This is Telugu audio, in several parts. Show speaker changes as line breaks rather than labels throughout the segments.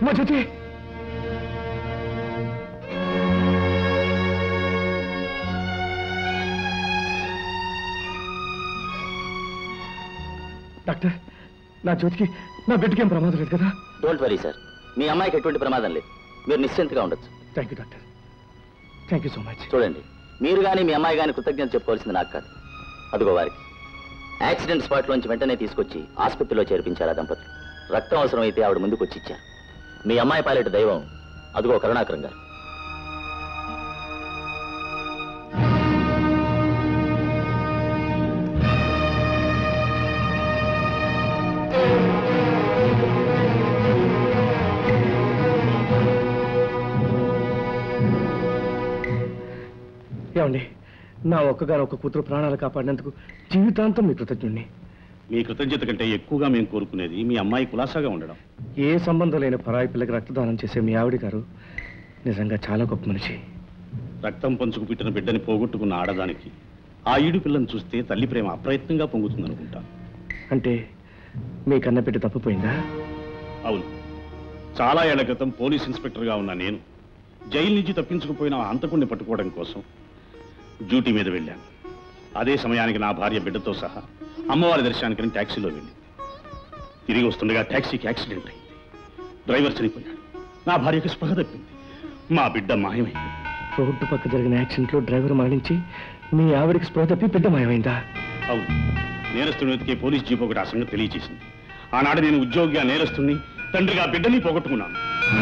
అమ్మా జ్యోతి డాక్టర్ నా జ్యోతికి నా బిడ్డకి ఏం ప్రమాదం లేదు కదా
డోంట్ వరీ సార్ మీ అమ్మాయికి ఎటువంటి ప్రమాదం లేదు మీరు నిశ్చింతగా ఉండొచ్చు
thank you doctor thank you so much
చూడండి మీరు కానీ మీ అమ్మాయి కానీ కృతజ్ఞత చెప్పుకోవాల్సింది నాకు కాదు అదిగో వారికి యాక్సిడెంట్ స్పాట్లోంచి వెంటనే తీసుకొచ్చి ఆసుపత్రిలో చేర్పించారు ఆ దంపతులు రక్తం అవసరమైతే ఆవిడ ముందుకు వచ్చి ఇచ్చారు మీ అమ్మాయి పాలెట దైవం అదిగో కరుణాకరం గారు
ఏమండి నా ఒక్కగారు ఒక కూతురు ప్రాణాలు కాపాడినందుకు జీవితాంతం మీ కృతజ్ఞుణ్ణి
మీ కృతజ్ఞత కంటే ఎక్కువగా మేము కోరుకునేది మీ అమ్మాయి కులాసాగా ఉండడం
ఏ సంబంధం లేని పరాయి పిల్లకి రక్తదానం చేసే మీ ఆవిడ గారు నిజంగా చాలా గొప్ప మనిషి
రక్తం పంచుకు పుట్టిన బిడ్డని పోగొట్టుకున్న ఆడదానికి ఆ ఈడు పిల్లని చూస్తే తల్లి ప్రేమ అప్రయత్నంగా పొంగుతుందనుకుంటా
అంటే మీ కన్న బిడ్డ తప్పిపోయిందా
అవును చాలా ఏళ్ల క్రితం పోలీస్ ఇన్స్పెక్టర్గా ఉన్న నేను జైలు నుంచి తప్పించుకుపోయిన ఆ హంతకుణ్ణి పట్టుకోవడం కోసం డ్యూటీ మీద వెళ్ళాను అదే సమయానికి నా భార్య బిడ్డతో సహా అమ్మవారి దర్శనానికి ట్యాక్సీలో వెళ్ళి తిరిగి వస్తుండగా ట్యాక్సీకి యాక్సిడెంట్ అయింది డ్రైవర్ చనిపోయాడు నా భార్యకి స్పృహ తప్పింది మా బిడ్డ మాయమైంది
రోడ్డు పక్క జరిగిన యాక్సిడెంట్లో డ్రైవర్ మరణించి మీ ఆవిడకి స్పృహ తప్పి బిడ్డ మాయమైందా
అవును నేరస్తుని వెతికే పోలీస్ జీప్ ఒకటి ఆ సంగతి తెలియజేసింది ఆనాడు నేను ఉద్యోగిగా నేరస్తుని తండ్రిగా బిడ్డని పోగొట్టుకున్నాను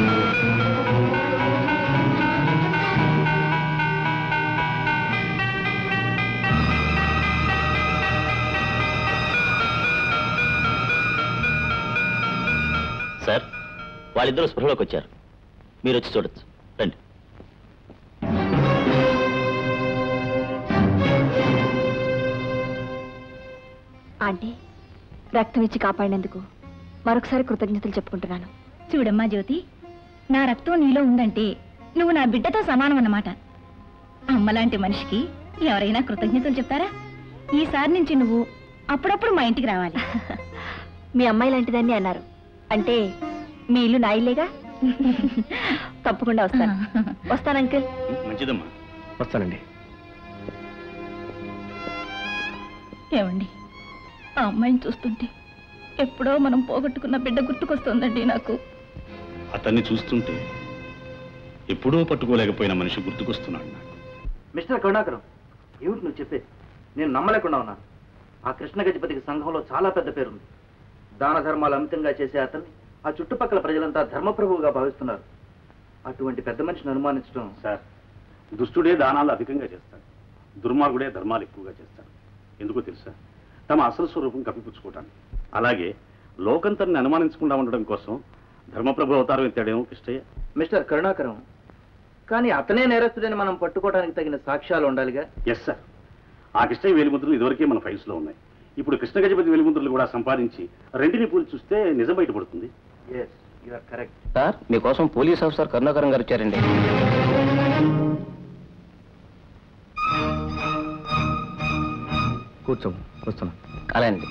సార్ వాళ్ళిద్దరూ స్పృహలోకి వచ్చారు మీరు వచ్చి చూడొచ్చు రండి
ఆంటీ రక్తం ఇచ్చి కాపాడినందుకు మరొకసారి కృతజ్ఞతలు చెప్పుకుంటున్నాను
చూడమ్మా జ్యోతి నా రక్తం నీలో ఉందంటే నువ్వు నా బిడ్డతో సమానం అన్నమాట అమ్మలాంటి మనిషికి ఎవరైనా కృతజ్ఞతలు చెప్తారా ఈసారి నుంచి నువ్వు అప్పుడప్పుడు మా ఇంటికి రావాలి
మీ అమ్మాయి లాంటిదాన్ని అన్నారు అంటే మీ ఇల్లు నా ఇల్లేగా తప్పకుండా వస్తాను వస్తాను అంకిల్
మంచిదమ్మా
వస్తానండి
ఏమండి ఆ అమ్మాయిని చూస్తుంటే ఎప్పుడో మనం పోగొట్టుకున్న బిడ్డ గుర్తుకొస్తుందండి నాకు
అతన్ని చూస్తుంటే ఎప్పుడూ పట్టుకోలేకపోయిన మనిషి గుర్తుకొస్తున్నాడు నాకు
మిస్టర్ కరుణాకరం ఏమిటి నువ్వు చెప్పేది నేను నమ్మలేకుండా ఉన్నాను ఆ కృష్ణ గజపతికి సంఘంలో చాలా పెద్ద పేరుంది దాన ధర్మాలు అమితంగా చేసే అతన్ని ఆ చుట్టుపక్కల ప్రజలంతా ధర్మప్రభువుగా భావిస్తున్నారు అటువంటి పెద్ద మనిషిని అనుమానించడం
సార్ దుష్టుడే దానాలు అధికంగా చేస్తాడు దుర్మార్గుడే ధర్మాలు ఎక్కువగా చేస్తాడు ఎందుకో తెలుసా తమ అసలు స్వరూపం కప్పిపుచ్చుకోవటానికి అలాగే లోకంతరిని అనుమానించకుండా ఉండడం కోసం ధర్మప్రభు అవతారం ఎత్తాడేమో కృష్ణయ్య
మిస్టర్ కరుణాకరం కానీ అతనే నేరస్తుడని మనం పట్టుకోవడానికి తగిన సాక్ష్యాలు ఉండాలిగా
ఎస్ సార్ ఆ కృష్ణయ్య వేలిముద్రలు ఇదివరకే మన ఫైల్స్లో ఉన్నాయి ఇప్పుడు కృష్ణ గజపతి వెలిముద్రలు కూడా సంపాదించి రెంటిని పూలు చూస్తే నిజం బయటపడుతుంది
yes you are correct
sir మీకోసం పోలీస్ ఆఫీసర్ కరుణాకరం గారు వచ్చారండి
కూర్చోము వస్తాను
అలా అండి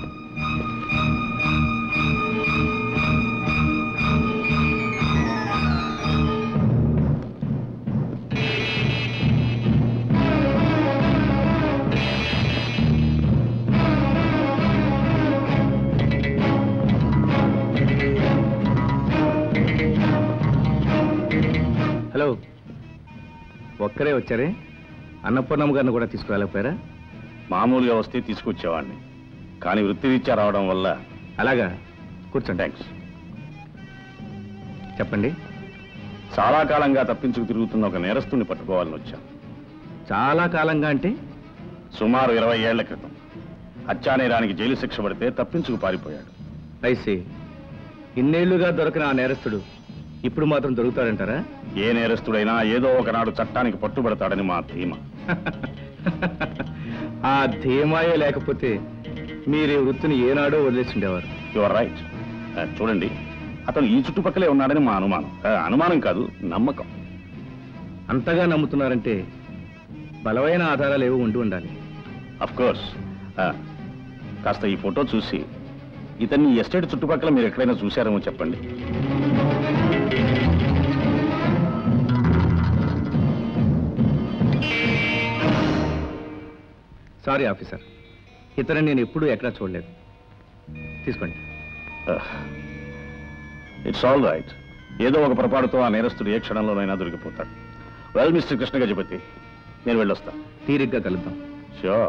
హలో ఒక్కరే వచ్చారే అన్నపూర్ణమ్మ గారిని కూడా తీసుకురాలేకపోయారా
మామూలుగా వస్తే తీసుకొచ్చేవాడిని కానీ వృత్తిరీత్యా రావడం వల్ల
అలాగా కూర్చోండి
థ్యాంక్స్
చెప్పండి
చాలా కాలంగా తప్పించుకు తిరుగుతున్న ఒక నేరస్తుని పట్టుకోవాలని వచ్చాను
చాలా కాలంగా అంటే
సుమారు ఇరవై ఏళ్ల క్రితం హత్యానేరానికి జైలు శిక్ష పడితే తప్పించుకు పారిపోయాడు
ఐసి ఇన్నేళ్లుగా దొరకని ఆ నేరస్తుడు ఇప్పుడు మాత్రం దొరుకుతాడంటారా
ఏ నేరస్తుడైనా ఏదో ఒకనాడు చట్టానికి పట్టుబడతాడని మా ధీమా
ఆ ధీమాయే లేకపోతే మీరు ఈ వృత్తిని ఏనాడో వదిలేసి ఉండేవారు
యువర్ రైట్ చూడండి అతను ఈ చుట్టుపక్కలే ఉన్నాడని మా అనుమానం ఆ, అనుమానం కాదు నమ్మకం
అంతగా నమ్ముతున్నారంటే బలమైన ఆధారాలు ఏవో ఉండి ఉండాలి
అఫ్ కోర్స్ కాస్త ఈ ఫోటో చూసి ఇతన్ని ఈ ఎస్టేట్ చుట్టుపక్కల మీరు ఎక్కడైనా చూశారేమో చెప్పండి
సారీ ఆఫీసర్ ఇతరుని నేను ఎప్పుడూ ఎక్కడా చూడలేదు తీసుకోండి
ఇట్స్ ఆల్ రైట్ ఏదో ఒక పొరపాటుతో ఆ నేరస్తుడు ఏ క్షణంలోనైనా దొరికిపోతాడు వెల్ మిస్టర్ కృష్ణ గజపతి నేను వెళ్ళొస్తా
తీరిగ్గా కలుద్దాం
sure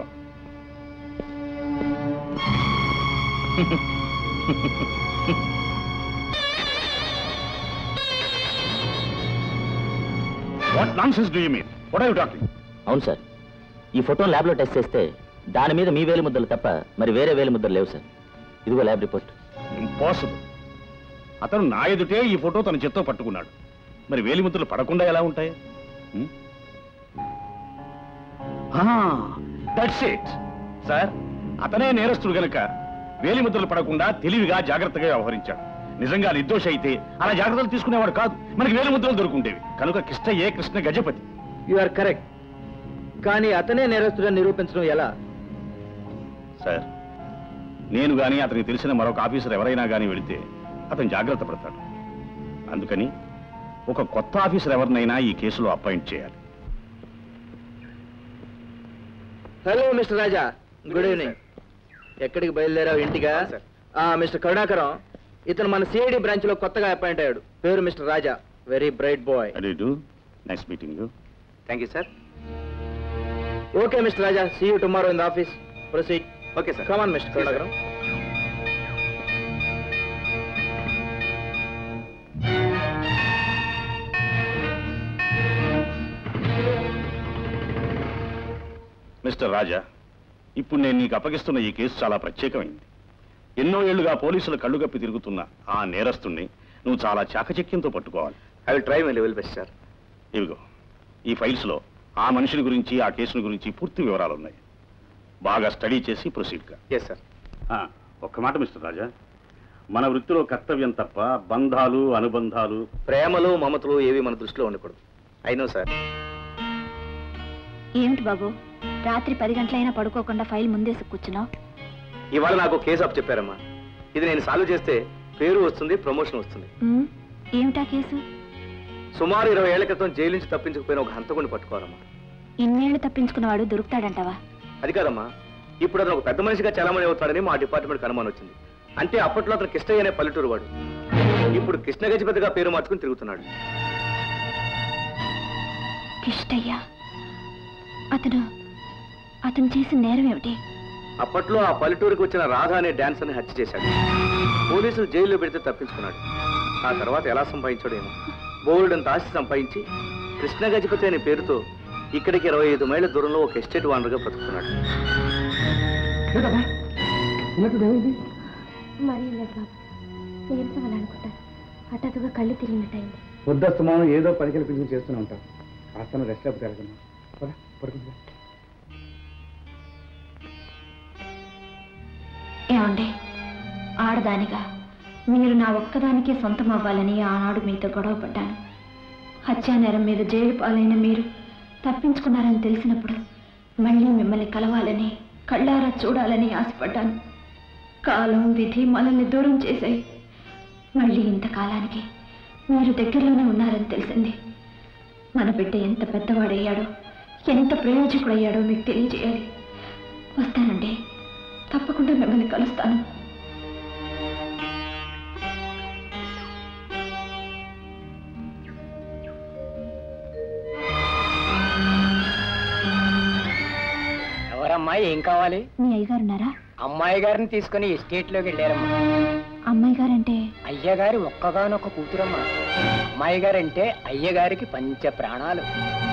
what nonsense do you mean what are you talking
అవును సార్ ఈ ఫోటోని ల్యాబ్లో టెస్ట్ చేస్తే దాని మీద మీ వేలి ముద్దలు తప్ప మరి వేరే వేలి ముద్దలు లేవు సార్ ఇదిగో ల్యాబ్ రిపోర్ట్
ఇంపాసిబుల్ అతను నా ఎదుటే ఈ ఫోటో తన చేత్తో పట్టుకున్నాడు మరి వేలిముద్రలు పడకుండా ఎలా ఉంటాయి దట్స్ ఇట్ సార్ అతనే నేరస్తుడు గనక వేలిముద్రలు పడకుండా తెలివిగా జాగ్రత్తగా వ్యవహరించాడు నిజంగా నిర్దోష అయితే అలా జాగ్రత్తలు తీసుకునేవాడు కాదు మనకి వేలిముద్రలు దొరుకుండేవి కనుక కృష్ణ ఏ Krishna Gajapati
you are correct కానీ అతనే నేరస్తుడని నిరూపించడం ఎలా
సార్ నేను గాని అతనికి తెలిసిన మరొక ఆఫీసర్ ఎవరైనా గాని వెళితే అతను జాగ్రత్త పడతాడు అందుకని ఒక కొత్త ఆఫీసర్ ఎవరినైనా ఈ కేసులో అపాయింట్ చేయాలి
hello mister Raja good evening ఎక్కడికి బయలుదేరావు ఇంటిగా ఆ మిస్టర్ కరుణాకరం ఇతను మన సిఐడి బ్రాంచ్ లో కొత్తగా అపాయింట్ అయ్యాడు పేరు mister Raja very bright boy
audit next meeting
thank you sir okay mister Raja see you tomorrow in the office proceed okay sir come on mister Karunakaram
mister Raja ఇప్పుడు నేను నీకు అప్పగిస్తున్న ఈ కేసు చాలా ప్రత్యేకమైంది ఎన్నో ఏళ్లుగా పోలీసులు కళ్ళు కప్పి తిరుగుతున్న ఆ నేరస్తుణ్ణి నువ్వు చాలా చాకచక్యంతో పట్టుకోవాలి
I will try my level best sir
ఇవిగో ఈ ఫైల్స్ లో ఆ మనిషిని గురించి ఆ కేసుని గురించి పూర్తి వివరాలు ఉన్నాయి బాగా స్టడీ చేసి ప్రొసీడ్ గా
ఎస్ సార్
ఒక్క మాట మిస్టర్ రాజా మన వృత్తిలో కర్తవ్యం తప్ప బంధాలు అనుబంధాలు
ప్రేమలు మమతలు ఏవి మన దృష్టిలో ఉండకూడదు అయినో సార్
ఏమిటి బాబు రాత్రి పది గంటలైనా పడుకోకుండా ఫైల్ ముందేసి కూర్చున్నావు
ఇవాళ నాకు కేసు అప్ చెప్పారమ్మా ఇది నేను సాల్వ్ చేస్తే పేరు వస్తుంది ప్రమోషన్ వస్తుంది
ఉమ్, ఏమిటా కేసు
సుమారు ఇరవై ఏళ్ల క్రితం జైలు నుంచి తప్పించుకుపోయిన ఒక హంతకుని పట్టుకోవాలమ్మా
ఇన్నేళ్లు తప్పించుకున్నవాడు దొరుకుతాడంటావా
అది కాదమ్మా ఇప్పుడు అతను ఒక పెద్ద మనిషిగా చాలామంది అవుతాడని మా డిపార్ట్మెంట్ అనుమానం వచ్చింది అంటే అప్పట్లో అతను కృష్ణయ్య అనే పల్లెటూరు వాడు ఇప్పుడు కృష్ణ గజపతిగా పేరు మార్చుకుని తిరుగుతున్నాడు
కిష్టయ్య అతను అతను చేసిన నేరం ఏమిటి
అప్పట్లో ఆ పల్లెటూరుకి వచ్చిన రాధ అనే డాన్సర్ని హత్య చేశాడు పోలీసులు జైల్లో పెడితే తప్పించుకున్నాడు ఆ తర్వాత ఎలా సంపాదించాడేమో బోల్డంత ఆస్తి సంపాదించి కృష్ణ గజపతి అనే పేరుతో ఇక్కడికి ఇరవై ఐదు మైళ్ళ దూరంలో ఒక ఎస్టేట్ వానర్గా బ్రతుకుతున్నాడు
మరీ లేదు బాబు నీరసం అని అనుకుంటాను హఠాత్తుగా కళ్ళు తిరిగినట్టయింది
వద్దస్తమానం ఏదో పని కల్పించి చేస్తూనే ఉంటాం కాస్త రెస్ట్ లేకపోతే వెళ్తున్నాం పడుకుంటా
ఏమండి ఆడదానిగా మీరు నా ఒక్కదానికే సొంతం అవ్వాలని ఆనాడు మీతో గొడవ పడ్డాను హత్యా నేరం మీద జైలు పాలైన మీరు తప్పించుకున్నారని తెలిసినప్పుడు మళ్ళీ మిమ్మల్ని కలవాలని కళ్ళారా చూడాలని ఆశపడ్డాను కాలం విధి మనల్ని దూరం చేశాయి మళ్ళీ ఇంతకాలానికి మీరు దగ్గరలోనే ఉన్నారని తెలిసింది మన బిడ్డ ఎంత పెద్దవాడయ్యాడో ఎంత ప్రయోజకుడయ్యాడో మీకు తెలియజేయాలి వస్తానండి తప్పకుండా మిమ్మల్ని కలుస్తాను
ఎవరమ్మా ఏం కావాలి
మీ అయ్యగారున్నారా
అమ్మాయి గారిని తీసుకుని ఎస్టేట్ లోకి వెళ్ళారమ్మా
అమ్మాయి గారంటే
అయ్యగారి ఒక్కగానొక్క కూతురమ్మా అమ్మాయి గారంటే అయ్యగారికి పంచ ప్రాణాలు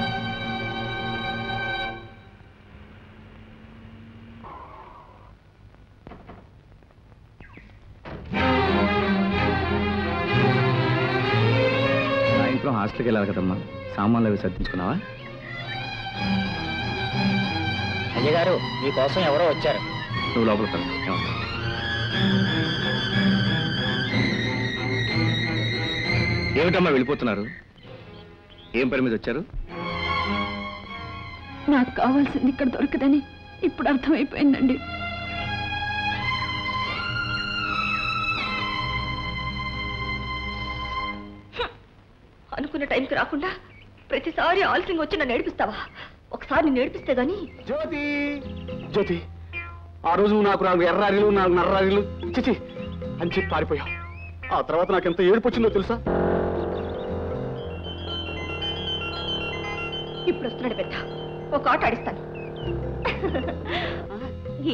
సాయంత్రం హాస్టల్కి వెళ్ళాలి కదమ్మా సామాన్లు అవి సర్దించుకున్నావా
అయ్యగారు మీకోసం ఎవరో వచ్చారు
నువ్వు లోపల పద. ఏమవుతుంది? ఏమిటమ్మా వెళ్ళిపోతున్నారు ఏం పని మీద వచ్చారు
నాకు కావాల్సింది ఇక్కడ దొరకదని ఇప్పుడు అర్థమైపోయిందండి
అనుకున్న టైంకి రాకుండా ప్రతిసారి ఆలస్యంగా వచ్చి నన్ను ఏడిపిస్తావా ఒకసారి నిన్ను ఏడిపిస్తే గానీ
జ్యోతి జ్యోతి ఆ రోజు నాకు నాలుగు ఎర్రారీలు నాలుగు నర్రారీలు చిచి అని చెప్పి పారిపోయావు ఆ తర్వాత నాకు ఎంత ఏడుపు వచ్చిందో తెలుసా
ఇప్పుడు వస్తున్నాడు పెద్ద ఒక ఆట ఆడిస్తాను ఇది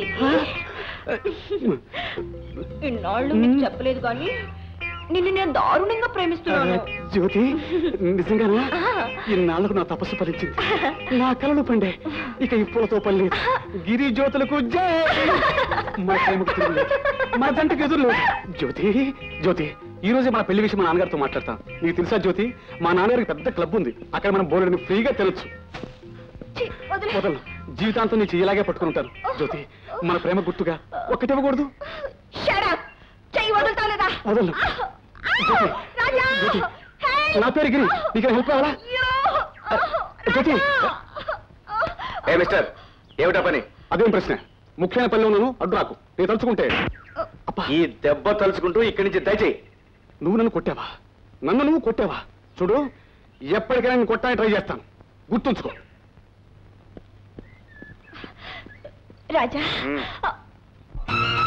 ఇన్నాళ్ళు నీకు చెప్పలేదు కానీ నిన్ను నేను దారుణంగా ప్రేమిస్తున్నాను
జ్యోతి నిజంగానా ఇన్నాళ్ళకు నా తపస్సు ఫలించింది నా కలలు పండే ఇక ఇప్పులతో పని లేదు గిరి జ్యోతులకు జై మన ప్రేమకు తిరుగులేదు. మన జంటకు ఎదురు లేదు జ్యోతి జ్యోతి ఈ రోజే మన పెళ్లి విషయం మా నాన్నగారితో మాట్లాడతాం నీకు తెలుసా జ్యోతి మా నాన్నగారికి పెద్ద క్లబ్ ఉంది అక్కడ మనం బోర్డుని ఫ్రీగా తినొచ్చు
ఛీ, వదిలే.
వదలు జీవితాంతం నీ చెయ్యలాగే పట్టుకుని ఉంటాను జ్యోతి మన ప్రేమ గుర్తుగా ఒక్కటి ఇవ్వకూడదు
Shut up. చెయ్యి వదులుతావు లేదా
వదలు జ్యోతి
రాజా
జ్యోతి
Hey!
నా పేరు గిరి నీకు హెల్ప్ కావాలా
అయ్యో!
జ్యోతి
ఏ మిస్టర్ ఏమిటా పని
అదేం ప్రశ్న ముఖ్యమైన పనిలో ఉన్నాను అడ్డు రాకు నేను తలుచుకుంటే అబ్బా
ఈ దెబ్బ తలుచుకుంటూ ఇక్కడి నుంచి దయచేయి
నువ్వు నన్ను కొట్టావా నన్ను నువ్వు కొట్టావా చూడు ఎప్పటికైనా నేను కొట్టాలని ట్రై చేస్తాను గుర్తుంచుకో
రాజా
మ్.